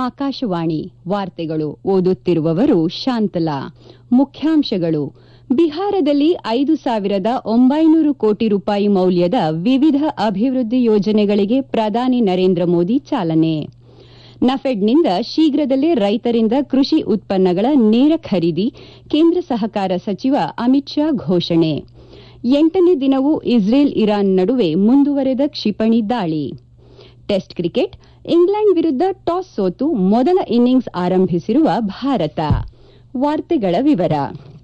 ಆಕಾಶವಾಣಿ ವಾರ್ತೆಗಳು ಓದುತ್ತಿರುವವರು ಶಾಂತಲಾ ಮುಖ್ಯಾಂಶಗಳು ಬಿಹಾರದಲ್ಲಿ ಐದು ಸಾವಿರದ ಒಂಬೈನೂರು ಕೋಟಿ ರೂಪಾಯಿ ಮೌಲ್ಯದ ವಿವಿಧ ಅಭಿವೃದ್ಧಿ ಯೋಜನೆಗಳಿಗೆ ಪ್ರಧಾನಿ ನರೇಂದ್ರ ಮೋದಿ ಚಾಲನೆ ನಫೆಡ್ನಿಂದ ಶೀಘ್ರದಲ್ಲೇ ರೈತರಿಂದ ಕೃಷಿ ಉತ್ಪನ್ನಗಳ ನೇರ ಖರೀದಿ ಕೇಂದ್ರ ಸಹಕಾರ ಸಚಿವ ಅಮಿತ್ ಶಾ ಘೋಷಣೆ ಎಂಟನೇ ದಿನವೂ ಇಸ್ರೇಲ್ ಇರಾನ್ ನಡುವೆ ಮುಂದುವರೆದ ಕ್ಷಿಪಣಿ ದಾಳಿ ಟೆಸ್ಟ್ ಕ್ರಿಕೆಟ್ ಇಂಗ್ಲೆಂಡ್ ವಿರುದ್ಧ ಟಾಸ್ ಸೋತು ಮೊದಲ ಇನ್ನಿಂಗ್ಸ್ ಆರಂಭಿಸಿರುವ ಭಾರತ ವಾರ್ತೆಗಳ ವಿವರ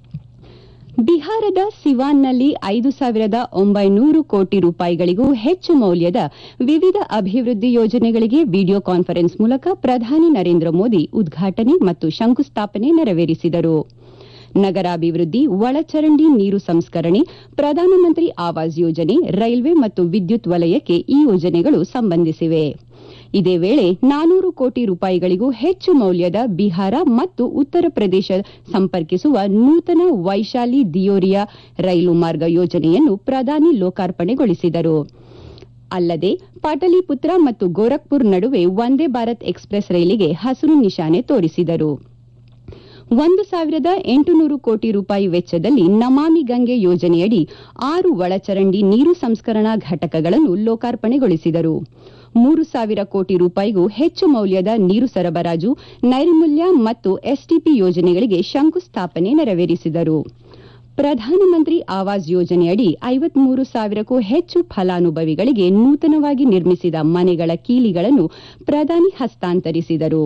ಬಿಹಾರದ ಸಿವಾನ್ನಲ್ಲಿ ಐದು ಸಾವಿರದ ಒಂಬೈನೂರು ಕೋಟಿ ರೂಪಾಯಿಗಳಿಗೂ ಹೆಚ್ಚು ಮೌಲ್ಯದ ವಿವಿಧ ಅಭಿವೃದ್ಧಿ ಯೋಜನೆಗಳಿಗೆ ವಿಡಿಯೋ ಕಾನ್ಫರೆನ್ಸ್ ಮೂಲಕ ಪ್ರಧಾನಿ ನರೇಂದ್ರ ಮೋದಿ ಉದ್ಘಾಟನೆ ಮತ್ತು ಶಂಕುಸ್ಥಾಪನೆ ನೆರವೇರಿಸಿದರು ನಗರಾಭಿವೃದ್ಧಿ ಒಳಚರಂಡಿ ನೀರು ಸಂಸ್ಕರಣೆ ಪ್ರಧಾನಮಂತ್ರಿ ಆವಾಸ್ ಯೋಜನೆ ರೈಲ್ವೆ ಮತ್ತು ವಿದ್ಯುತ್ ವಲಯಕ್ಕೆ ಈ ಯೋಜನೆಗಳು ಸಂಬಂಧಿಸಿವೆ ಇದೇ ವೇಳೆ ನಾನೂರು ಕೋಟಿ ರೂಪಾಯಿಗಳಿಗೂ ಹೆಚ್ಚು ಮೌಲ್ಯದ ಬಿಹಾರ ಮತ್ತು ಉತ್ತರ ಪ್ರದೇಶ ಸಂಪರ್ಕಿಸುವ ನೂತನ ವೈಶಾಲಿ ದಿಯೋರಿಯಾ ರೈಲು ಮಾರ್ಗ ಯೋಜನೆಯನ್ನು ಪ್ರಧಾನಿ ಲೋಕಾರ್ಪಣೆಗೊಳಿಸಿದರು ಅಲ್ಲದೆ ಪಾಟಲಿಪುತ್ರ ಮತ್ತು ಗೋರಖ್ಪುರ್ ನಡುವೆ ವಂದೇ ಭಾರತ್ ಎಕ್ಸ್ಪ್ರೆಸ್ ರೈಲಿಗೆ ಹಸಿರು ನಿಶಾನೆ ತೋರಿಸಿದರು ಒಂದು ಸಾವಿರದ ಎಂಟುನೂರು ಕೋಟಿ ರೂಪಾಯಿ ವೆಚ್ಚದಲ್ಲಿ ನಮಾಮಿ ಗಂಗೆ ಯೋಜನೆಯಡಿ ಆರು ಒಳಚರಂಡಿ ನೀರು ಸಂಸ್ಕರಣಾ ಘಟಕಗಳನ್ನು ಲೋಕಾರ್ಪಣೆಗೊಳಿಸಿದರು ಮೂರು ಸಾವಿರ ಕೋಟಿ ರೂಪಾಯಿಗೂ ಹೆಚ್ಚು ಮೌಲ್ಯದ ನೀರು ಸರಬರಾಜು ನೈರ್ಮಲ್ಯ ಮತ್ತು ಎಸ್ಟಿಪಿ ಯೋಜನೆಗಳಿಗೆ ಶಂಕುಸ್ಥಾಪನೆ ನೆರವೇರಿಸಿದರು ಪ್ರಧಾನಮಂತ್ರಿ ಆವಾಸ್ ಯೋಜನೆಯಡಿ ಐವತ್ಮೂರು ಸಾವಿರಕ್ಕೂ ಹೆಚ್ಚು ಫಲಾನುಭವಿಗಳಿಗೆ ನೂತನವಾಗಿ ನಿರ್ಮಿಸಿದ ಮನೆಗಳ ಕೀಲಿಗಳನ್ನು ಪ್ರಧಾನಿ ಹಸ್ತಾಂತರಿಸಿದರು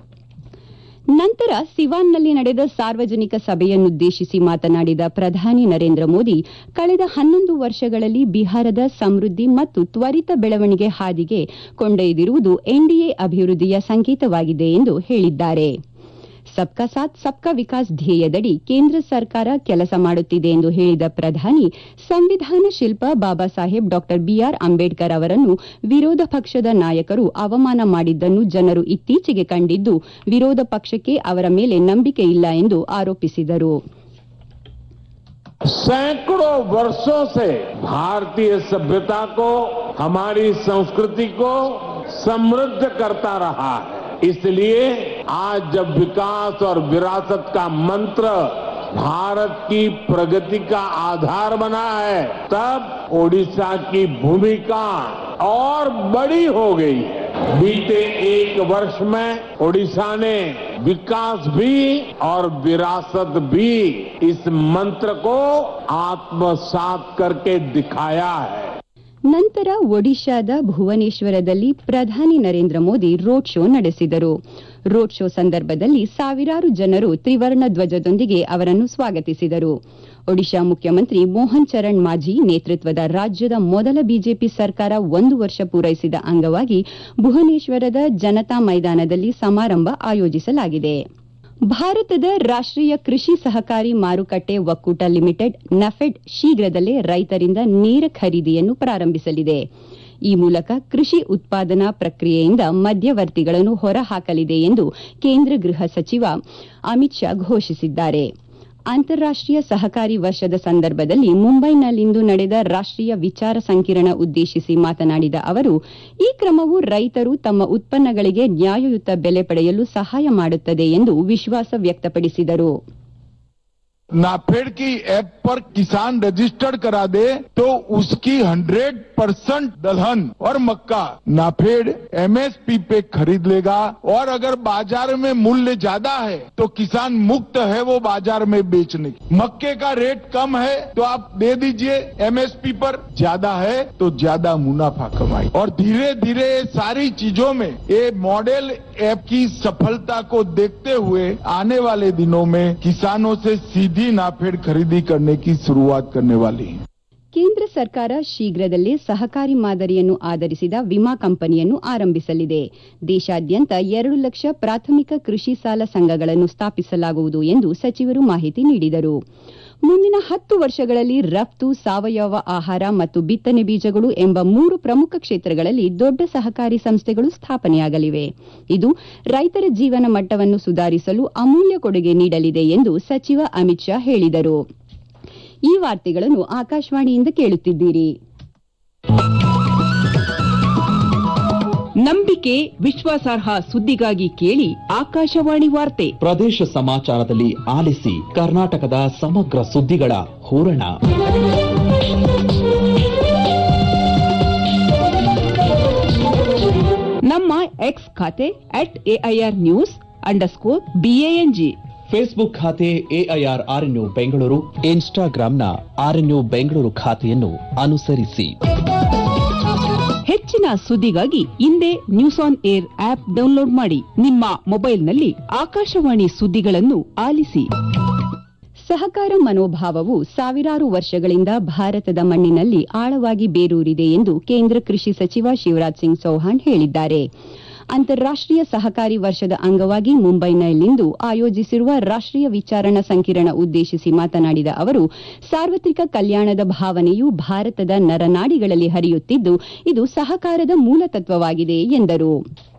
ನಂತರ ಸಿವಾನ್ನಲ್ಲಿ ನಡೆದ ಸಾರ್ವಜನಿಕ ಸಭೆಯನ್ನುದ್ದೇಶಿಸಿ ಮಾತನಾಡಿದ ಪ್ರಧಾನಿ ನರೇಂದ್ರ ಮೋದಿ ಕಳೆದ ಹನ್ನೊಂದು ವರ್ಷಗಳಲ್ಲಿ ಬಿಹಾರದ ಸಮೃದ್ಧಿ ಮತ್ತು ತ್ವರಿತ ಬೆಳವಣಿಗೆ ಹಾದಿಗೆ ಕೊಂಡೊಯ್ದಿರುವುದು ಎನ್ಡಿಎ ಅಭಿವೃದ್ಧಿಯ ಸಂಕೇತವಾಗಿದೆ ಎಂದು ಹೇಳಿದ್ದಾರೆ ಸಬ್ಕಾ ಸಾಥ್ ಸಬ್ಕಾ ವಿಕಾಸ್ ಧ್ಯೇಯದಡಿ ಕೇಂದ್ರ ಸರ್ಕಾರ ಕೆಲಸ ಮಾಡುತ್ತಿದೆ ಎಂದು ಹೇಳಿದ ಪ್ರಧಾನಿ ಸಂವಿಧಾನ ಶಿಲ್ಪ ಬಾಬಾ ಸಾಹೇಬ್ ಡಾ ಬಿಆರ್ ಅಂಬೇಡ್ಕರ್ ಅವರನ್ನು ವಿರೋಧ ಪಕ್ಷದ ನಾಯಕರು ಅವಮಾನ ಮಾಡಿದ್ದನ್ನು ಜನರು ಇತ್ತೀಚೆಗೆ ಕಂಡಿದ್ದು ವಿರೋಧ ಪಕ್ಷಕ್ಕೆ ಅವರ ಮೇಲೆ ನಂಬಿಕೆ ಇಲ್ಲ ಎಂದು ಆರೋಪಿಸಿದರು सैकड़ों वर्षों से भारतीय सभ्यता को हमारी संस्कृति को समृद्ध करता रहा है इसलिए आज जब विकास और विरासत का मंत्र भारत की प्रगति का आधार बना है तब ओडिशा की भूमिका और बड़ी हो गई है बीते एक वर्ष में ओडिशा ने विकास भी और विरासत भी इस मंत्र को आत्मसात करके दिखाया है ನಂತರ ಒಡಿಶಾದ ಭುವನೇಶ್ವರದಲ್ಲಿ ಪ್ರಧಾನಿ ನರೇಂದ್ರ ಮೋದಿ ರೋಡ್ ಶೋ ನಡೆಸಿದರು ರೋಡ್ ಶೋ ಸಂದರ್ಭದಲ್ಲಿ ಸಾವಿರಾರು ಜನರು ತ್ರಿವರ್ಣ ಧ್ವಜದೊಂದಿಗೆ ಅವರನ್ನು ಸ್ವಾಗತಿಸಿದರು ಒಡಿಶಾ ಮುಖ್ಯಮಂತ್ರಿ ಮೋಹನ್ ಚರಣ್ ಮಾಝಿ ನೇತೃತ್ವದ ರಾಜ್ಯದ ಮೊದಲ ಬಿಜೆಪಿ ಸರ್ಕಾರ ಒಂದು ವರ್ಷ ಪೂರೈಸಿದ ಅಂಗವಾಗಿ ಭುವನೇಶ್ವರದ ಜನತಾ ಮೈದಾನದಲ್ಲಿ ಸಮಾರಂಭ ಆಯೋಜಿಸಲಾಗಿದೆ ಭಾರತದ ರಾಷ್ಟೀಯ ಕೃಷಿ ಸಹಕಾರಿ ಮಾರುಕಟ್ಟೆ ಒಕ್ಕೂಟ ಲಿಮಿಟೆಡ್ ನಫೆಡ್ ಶೀಘ್ರದಲ್ಲೇ ರೈತರಿಂದ ನೇರ ಖರೀದಿಯನ್ನು ಪ್ರಾರಂಭಿಸಲಿದೆ ಈ ಮೂಲಕ ಕೃಷಿ ಉತ್ಪಾದನಾ ಪ್ರಕ್ರಿಯೆಯಿಂದ ಮಧ್ಯವರ್ತಿಗಳನ್ನು ಹೊರಹಾಕಲಿದೆ ಎಂದು ಕೇಂದ್ರ ಗೃಹ ಸಚಿವ ಅಮಿತ್ ಶಾ ಘೋಷಿಸಿದ್ದಾರೆ ಅಂತಾರಾಷ್ಟೀಯ ಸಹಕಾರಿ ವರ್ಷದ ಸಂದರ್ಭದಲ್ಲಿ ಮುಂಬೈನಲ್ಲಿಂದು ನಡೆದ ರಾಷ್ಟೀಯ ವಿಚಾರ ಸಂಕಿರಣ ಉದ್ದೇಶಿಸಿ ಮಾತನಾಡಿದ ಅವರು ಈ ಕ್ರಮವು ರೈತರು ತಮ್ಮ ಉತ್ಪನ್ನಗಳಿಗೆ ನ್ಯಾಯಯುತ ಬೆಲೆ ಪಡೆಯಲು ಸಹಾಯ ಮಾಡುತ್ತದೆ ಎಂದು ವಿಶ್ವಾಸ ವ್ಯಕ್ತಪಡಿಸಿದರು नाफेड की ऐप पर किसान रजिस्टर्ड करा दे तो उसकी 100 परसेंट दलहन और मक्का नाफेड एमएसपी पे खरीद लेगा और अगर बाजार में मूल्य ज्यादा है तो किसान मुक्त है वो बाजार में बेचने की मक्के का रेट कम है तो आप दे दीजिए एमएसपी पर ज्यादा है तो ज्यादा मुनाफा कमाई और धीरे धीरे ये सारी चीजों में ये मॉडल ऐप की सफलता को देखते हुए आने वाले दिनों में किसानों से सीधी सीधी नाफेड खरीदी करने की शुरुआत करने वाली है ಕೇಂದ್ರ ಸರ್ಕಾರ ಶೀಘ್ರದಲ್ಲೇ ಸಹಕಾರಿ ಮಾದರಿಯನ್ನು ಆಧರಿಸಿದ ವಿಮಾ ಕಂಪನಿಯನ್ನು ಆರಂಭಿಸಲಿದೆ ದೇಶಾದ್ಯಂತ ಎರಡು ಲಕ್ಷ ಪ್ರಾಥಮಿಕ ಕೃಷಿ ಸಾಲ ಸಂಘಗಳನ್ನು ಸ್ಥಾಪಿಸಲಾಗುವುದು ಎಂದು ಸಚಿವರು ಮಾಹಿತಿ ನೀಡಿದರು ಮುಂದಿನ ಹತ್ತು ವರ್ಷಗಳಲ್ಲಿ ರಫ್ತು ಸಾವಯವ ಆಹಾರ ಮತ್ತು ಬಿತ್ತನೆ ಬೀಜಗಳು ಎಂಬ ಮೂರು ಪ್ರಮುಖ ಕ್ಷೇತ್ರಗಳಲ್ಲಿ ದೊಡ್ಡ ಸಹಕಾರಿ ಸಂಸ್ಥೆಗಳು ಸ್ಥಾಪನೆಯಾಗಲಿವೆ ಇದು ರೈತರ ಜೀವನ ಮಟ್ಟವನ್ನು ಸುಧಾರಿಸಲು ಅಮೂಲ್ಯ ಕೊಡುಗೆ ನೀಡಲಿದೆ ಎಂದು ಸಚಿವ ಅಮಿತ್ ಶಾ ಹೇಳಿದರು ಈ ವಾರ್ತೆಗಳನ್ನು ಆಕಾಶವಾಣಿಯಿಂದ ಕೇಳುತ್ತಿದ್ದೀರಿ ನಂಬಿಕೆ ವಿಶ್ವಾಸಾರ್ಹ ಸುದ್ದಿಗಾಗಿ ಕೇಳಿ ಆಕಾಶವಾಣಿ ವಾರ್ತೆ ಪ್ರದೇಶ ಸಮಾಚಾರದಲ್ಲಿ ಆಲಿಸಿ ಕರ್ನಾಟಕದ ಸಮಗ್ರ ಸುದ್ದಿಗಳ ಹೂರಣ ನಮ್ಮ ಎಕ್ಸ್ ಖಾತೆ at AIR news underscore BANG Facebook ಖಾತೆ ಎಐಆರ್ ಆರ್ಎನ್ಯು ಬೆಂಗಳೂರು ಇನ್ಸ್ಟಾಗ್ರಾಂನ ಆರ್ಎನ್ಯು ಬೆಂಗಳೂರು ಖಾತೆಯನ್ನು ಅನುಸರಿಸಿ ಹೆಚ್ಚಿನ ಸುದ್ದಿಗಾಗಿ ಹಿಂದೆ news on air app download ಮಾಡಿ ನಿಮ್ಮ ಮೊಬೈಲ್ನಲ್ಲಿ ಆಕಾಶವಾಣಿ ಸುದ್ದಿಗಳನ್ನು ಆಲಿಸಿ ಸಹಕಾರ ಮನೋಭಾವವು ಸಾವಿರಾರು ವರ್ಷಗಳಿಂದ ಭಾರತದ ಮಣ್ಣಿನಲ್ಲಿ ಆಳವಾಗಿ ಬೇರೂರಿದೆ ಎಂದು ಕೇಂದ್ರ ಕೃಷಿ ಸಚಿವ ಶಿವರಾಜ್ ಸಿಂಗ್ ಚೌಹಾಣ್ ಹೇಳಿದ್ದಾರೆ ಅಂತಾರಾಷ್ಟೀಯ ಸಹಕಾರಿ ವರ್ಷದ ಅಂಗವಾಗಿ ಮುಂಬೈನಲ್ಲಿಂದು ಆಯೋಜಿಸಿರುವ ರಾಷ್ಟೀಯ ವಿಚಾರಣಾ ಸಂಕಿರಣ ಉದ್ದೇಶಿಸಿ ಮಾತನಾಡಿದ ಅವರು ಸಾರ್ವತ್ರಿಕ ಕಲ್ಯಾಣದ ಭಾವನೆಯು ಭಾರತದ ನರನಾಡಿಗಳಲ್ಲಿ ಹರಿಯುತ್ತಿದ್ದು ಇದು ಸಹಕಾರದ ಮೂಲತತ್ವವಾಗಿದೆ ಎಂದರು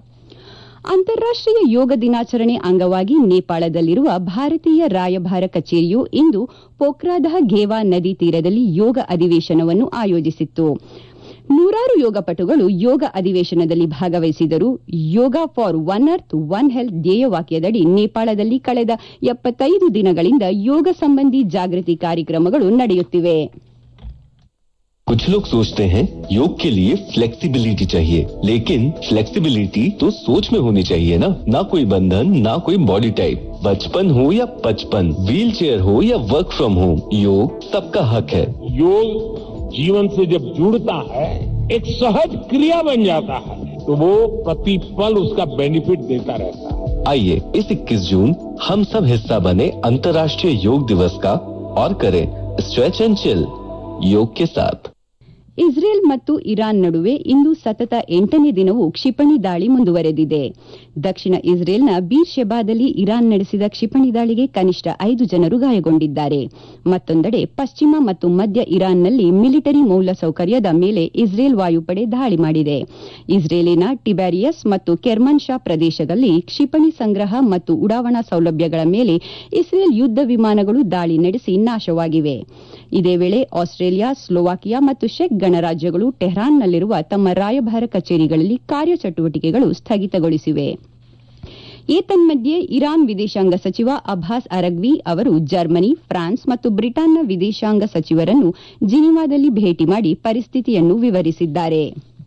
ಅಂತಾರಾಷ್ಟೀಯ ಯೋಗ ದಿನಾಚರಣೆ ಅಂಗವಾಗಿ ನೇಪಾಳದಲ್ಲಿರುವ ಭಾರತೀಯ ರಾಯಭಾರ ಕಚೇರಿಯು ಇಂದು ಪೋಖ್ರಾದ ಘೇವಾ ನದಿ ತೀರದಲ್ಲಿ ಯೋಗ ಅಧಿವೇಶನವನ್ನು ಆಯೋಜಿಸಿತ್ತು ನೂರಾರು ಯೋಗಪಟುಗಳು ಯೋಗ ಅಧಿವೇಶನದಲ್ಲಿ ಭಾಗವಹಿಸಿದರು yoga for one earth one health ಧ್ಯೇಯವಾಕ್ಯದಡಿ ನೇಪಾಳದಲ್ಲಿ ಕಳೆದ ಎಪ್ಪತ್ತೈದು ದಿನಗಳಿಂದ ಯೋಗ ಸಂಬಂಧಿ ಜಾಗೃತಿ ಕಾರ್ಯಕ್ರಮಗಳು ನಡೆಯುತ್ತಿವೆ कुछ लोग सोचते हैं योग के लिए फ्लेक्सिबिलिटी चाहिए लेकिन फ्लेक्सिबिलिटी तो सोच में होनी चाहिए ना ना कोई बंधन ना कोई बॉडी टाइप बचपन हो या पचपन व्हील चेयर हो या वर्क फ्रॉम होम योग सबका हक है योग जीवन से जब जुड़ता है एक सहज क्रिया बन जाता है तो वो प्रतिपल उसका बेनिफिट देता रहता है आइए इस 21 जून हम सब हिस्सा बने अंतर्राष्ट्रीय योग दिवस का और करें स्ट्रेच एंड चिल योग के साथ ಇಸ್ರೇಲ್ ಮತ್ತು ಇರಾನ್ ನಡುವೆ ಇಂದು ಸತತ ಎಂಟನೇ ದಿನವೂ ಕ್ಷಿಪಣಿ ದಾಳಿ ಮುಂದುವರೆದಿದೆ ದಕ್ಷಿಣ ಇಸ್ರೇಲ್ನ ಬೀರ್ ಶೆಬಾದಲ್ಲಿ ಇರಾನ್ ನಡೆಸಿದ ಕ್ಷಿಪಣಿ ದಾಳಿಗೆ ಕನಿಷ್ಠ ಐದು ಜನರು ಗಾಯಗೊಂಡಿದ್ದಾರೆ ಮತ್ತೊಂದೆಡೆ ಪಶ್ಚಿಮ ಮತ್ತು ಮಧ್ಯ ಇರಾನ್ನಲ್ಲಿ ಮಿಲಿಟರಿ ಮೂಲಸೌಕರ್ಯದ ಮೇಲೆ ಇಸ್ರೇಲ್ ವಾಯುಪಡೆ ದಾಳಿ ಮಾಡಿದೆ ಇಸ್ರೇಲಿನ ಟಿಬ್ಯಾರಿಯಸ್ ಮತ್ತು ಕೆರ್ಮನ್ ಶಾ ಪ್ರದೇಶದಲ್ಲಿ ಕ್ಷಿಪಣಿ ಸಂಗ್ರಹ ಮತ್ತು ಉಡಾವಣಾ ಸೌಲಭ್ಯಗಳ ಮೇಲೆ ಇಸ್ರೇಲ್ ಯುದ್ಧ ವಿಮಾನಗಳು ದಾಳಿ ನಡೆಸಿ ನಾಶವಾಗಿವೆ ಇದೇ ವೇಳೆ ಆಸ್ಟ್ರೇಲಿಯಾ ಸ್ಲೋವಾಕಿಯಾ ಮತ್ತು ಚೆಕ್ ಗಣರಾಜ್ಯಗಳು ಟೆಹ್ರಾನ್ನಲ್ಲಿರುವ ತಮ್ಮ ರಾಯಭಾರ ಕಚೇರಿಗಳಲ್ಲಿ ಕಾರ್ಯಚಟುವಟಿಕೆಗಳು ಸ್ಥಗಿತಗೊಳಿಸಿವೆ ಏತನ್ಮಧ್ಯೆ ಇರಾನ್ ವಿದೇಶಾಂಗ ಸಚಿವ ಅಬ್ಬಾಸ್ ಅರಗ್ವಿ ಅವರು ಜರ್ಮನಿ ಫ್ರಾನ್ಸ್ ಮತ್ತು ಬ್ರಿಟನ್ನ ವಿದೇಶಾಂಗ ಸಚಿವರನ್ನು ಜಿನಿವಾದಲ್ಲಿ ಭೇಟಿ ಮಾಡಿ ಪರಿಸ್ಥಿತಿಯನ್ನು ವಿವರಿಸಿದ್ದಾರೆ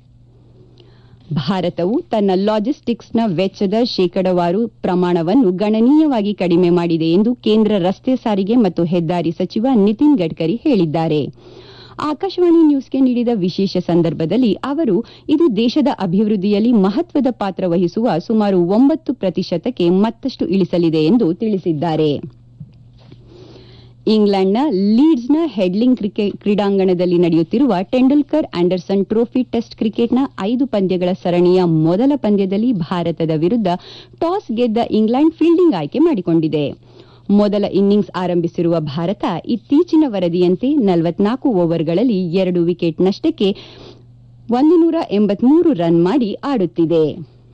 ಭಾರತವು ತನ್ನ ಲಾಜಿಸ್ಟಿಕ್ಸ್ನ ವೆಚ್ಚದ ಶೇಕಡವಾರು ಪ್ರಮಾಣವನ್ನು ಗಣನೀಯವಾಗಿ ಕಡಿಮೆ ಮಾಡಿದೆ ಎಂದು ಕೇಂದ್ರ ರಸ್ತೆ ಸಾರಿಗೆ ಮತ್ತು ಹೆದ್ದಾರಿ ಸಚಿವ ನಿತಿನ್ ಗಡ್ಕರಿ ಹೇಳಿದ್ದಾರೆ ಆಕಾಶವಾಣಿ ನ್ಯೂಸ್ಗೆ ನೀಡಿದ ವಿಶೇಷ ಸಂದರ್ಭದಲ್ಲಿ ಅವರು ಇದು ದೇಶದ ಅಭಿವೃದ್ಧಿಯಲ್ಲಿ ಮಹತ್ವದ ಪಾತ್ರ ವಹಿಸುವ ಸುಮಾರು ಒಂಬತ್ತು ಪ್ರತಿಶತಕ್ಕೆ ಮತ್ತಷ್ಟು ಇಳಿಸಲಿದೆ ಎಂದು ತಿಳಿಸಿದ್ದಾರೆ ಇಂಗ್ಲೆಂಡ್ನ ಲೀಡ್ಸ್ನ ಹೆಡ್ಲಿಂಗ್ ಕ್ರೀಡಾಂಗಣದಲ್ಲಿ ನಡೆಯುತ್ತಿರುವ ಟೆಂಡೂಲ್ಕರ್ ಆಂಡರ್ಸನ್ ಟ್ರೋಫಿ ಟೆಸ್ಟ್ ಕ್ರಿಕೆಟ್ನ ಐದು ಪಂದ್ಯಗಳ ಸರಣಿಯ ಮೊದಲ ಪಂದ್ಯದಲ್ಲಿ ಭಾರತದ ವಿರುದ್ಧ ಟಾಸ್ ಗೆದ್ದ ಇಂಗ್ಲೆಂಡ್ ಫೀಲ್ಡಿಂಗ್ ಆಯ್ಕೆ ಮಾಡಿಕೊಂಡಿದೆ ಮೊದಲ ಇನ್ನಿಂಗ್ಸ್ ಆರಂಭಿಸಿರುವ ಭಾರತ ಇತ್ತೀಚಿನ ವರದಿಯಂತೆ ನಲವತ್ನಾಲ್ಕು ಓವರ್ಗಳಲ್ಲಿ ಎರಡು ವಿಕೆಟ್ ನಷ್ಟಕ್ಕೆ ಒಂದು ನೂರ ಎಂಬತ್ಮೂರು ರನ್ ಮಾಡಿ ಆಡುತ್ತಿದೆ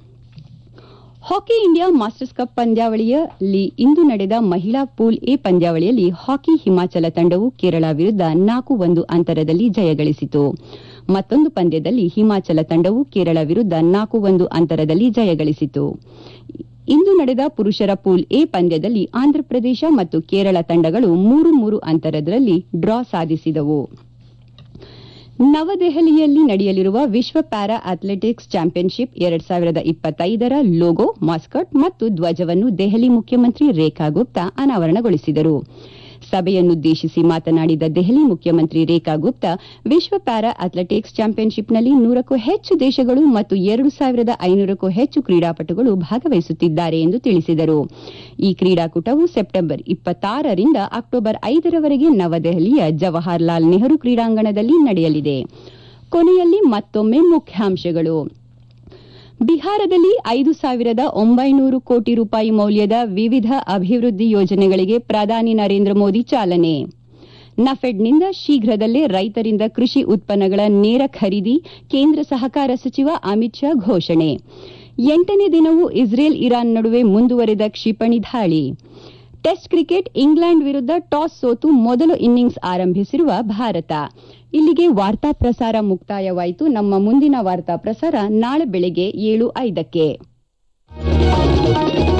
ಹಾಕಿ ಇಂಡಿಯಾ ಮಾಸ್ಟರ್ಸ್ ಕಪ್ ಪಂದ್ಯಾವಳಿಯಲ್ಲಿ ಇಂದು ನಡೆದ ಮಹಿಳಾ ಪೂಲ್ ಎ ಪಂದ್ಯಾವಳಿಯಲ್ಲಿ ಹಾಕಿ ಹಿಮಾಚಲ ತಂಡವು ಕೇರಳ ವಿರುದ್ಧ ನಾಲ್ಕು ಒಂದು ಅಂತರದಲ್ಲಿ ಜಯಗಳಿಸಿತು ಮತ್ತೊಂದು ಪಂದ್ಯದಲ್ಲಿ ಹಿಮಾಚಲ ತಂಡವು ಕೇರಳ ವಿರುದ್ಧ ನಾಲ್ಕು ಒಂದು ಅಂತರದಲ್ಲಿ ಜಯಗಳಿಸಿತು ಇಂದು ನಡೆದ ಪುರುಷರ ಪೂಲ್ ಎ ಪಂದ್ಯದಲ್ಲಿ ಆಂಧ್ರಪ್ರದೇಶ ಮತ್ತು ಕೇರಳ ತಂಡಗಳು ಮೂರು ಮೂರು ಅಂತರದಲ್ಲಿ ಡ್ರಾ ಸಾಧಿಸಿದವು ನವದೆಹಲಿಯಲ್ಲಿ ನಡೆಯಲಿರುವ ವಿಶ್ವ ಪ್ಯಾರಾ ಅಥ್ಲೆಟಿಕ್ಸ್ ಚಾಂಪಿಯನ್ಶಿಪ್ ಎರಡ್ ಸಾವಿರದ ಇಪ್ಪತ್ತೈದರ ಲೋಗೋ ಮಾಸ್ಕಟ್ ಮತ್ತು ಧ್ವಜವನ್ನು ದೆಹಲಿ ಮುಖ್ಯಮಂತ್ರಿ ರೇಖಾ ಗುಪ್ತಾ ಅನಾವರಣಗೊಳಿಸಿದರು ಸಭೆಯನ್ನುದ್ದೇಶಿಸಿ ಮಾತನಾಡಿದ ದೆಹಲಿ ಮುಖ್ಯಮಂತ್ರಿ ರೇಖಾ ಗುಪ್ತಾ ವಿಶ್ವ ಪ್ಯಾರಾ ಅಥ್ಲೆಟಿಕ್ಸ್ ಚಾಂಪಿಯನ್ಶಿಪ್ನಲ್ಲಿ ನೂರಕ್ಕೂ ಹೆಚ್ಚು ದೇಶಗಳು ಮತ್ತು ಎರಡು ಸಾವಿರದ ಐನೂರಕ್ಕೂ ಹೆಚ್ಚು ಕ್ರೀಡಾಪಟುಗಳು ಭಾಗವಹಿಸುತ್ತಿದ್ದಾರೆ ಎಂದು ತಿಳಿಸಿದರು ಈ ಕ್ರೀಡಾಕೂಟವು ಸೆಪ್ಟೆಂಬರ್ ಇಪ್ಪತ್ತಾರರಿಂದ ಅಕ್ಟೋಬರ್ ಐದರವರೆಗೆ ನವದೆಹಲಿಯ ಜವಾಹರ್ಲಾಲ್ ನೆಹರು ಕ್ರೀಡಾಂಗಣದಲ್ಲಿ ನಡೆಯಲಿದೆ ಕೊನೆಯಲ್ಲಿ ಮತ್ತೊಮ್ಮೆ ಮುಖ್ಯಾಂಶಗಳು ಬಿಹಾರದಲ್ಲಿ ಐದು ಸಾವಿರದ ಒಂಬೈನೂರು ಕೋಟಿ ರೂಪಾಯಿ ಮೌಲ್ಯದ ವಿವಿಧ ಅಭಿವೃದ್ಧಿ ಯೋಜನೆಗಳಿಗೆ ಪ್ರಧಾನಿ ನರೇಂದ್ರ ಮೋದಿ ಚಾಲನೆ ನಫೆಡ್ನಿಂದ ಶೀಘ್ರದಲ್ಲೇ ರೈತರಿಂದ ಕೃಷಿ ಉತ್ಪನ್ನಗಳ ನೇರ ಖರೀದಿ ಕೇಂದ್ರ ಸಹಕಾರ ಸಚಿವ ಅಮಿತ್ ಶಾ ಘೋಷಣೆ ಎಂಟನೇ ದಿನವೂ ಇಸ್ರೇಲ್ ಇರಾನ್ ನಡುವೆ ಮುಂದುವರೆದ ಕ್ಷಿಪಣಿ ದಾಳಿ ಟೆಸ್ಟ್ ಕ್ರಿಕೆಟ್ ಇಂಗ್ಲೆಂಡ್ ವಿರುದ್ಧ ಟಾಸ್ ಸೋತು ಮೊದಲು ಇನ್ನಿಂಗ್ಸ್ ಆರಂಭಿಸಿರುವ ಭಾರತ ಇಲ್ಲಿಗೆ ವಾರ್ತಾ ಪ್ರಸಾರ ಮುಕ್ತಾಯವಾಯಿತು ನಮ್ಮ ಮುಂದಿನ ವಾರ್ತಾ ಪ್ರಸಾರ ನಾಳೆ ಬೆಳಗ್ಗೆ ಏಳು ಐದಕ್ಕೆ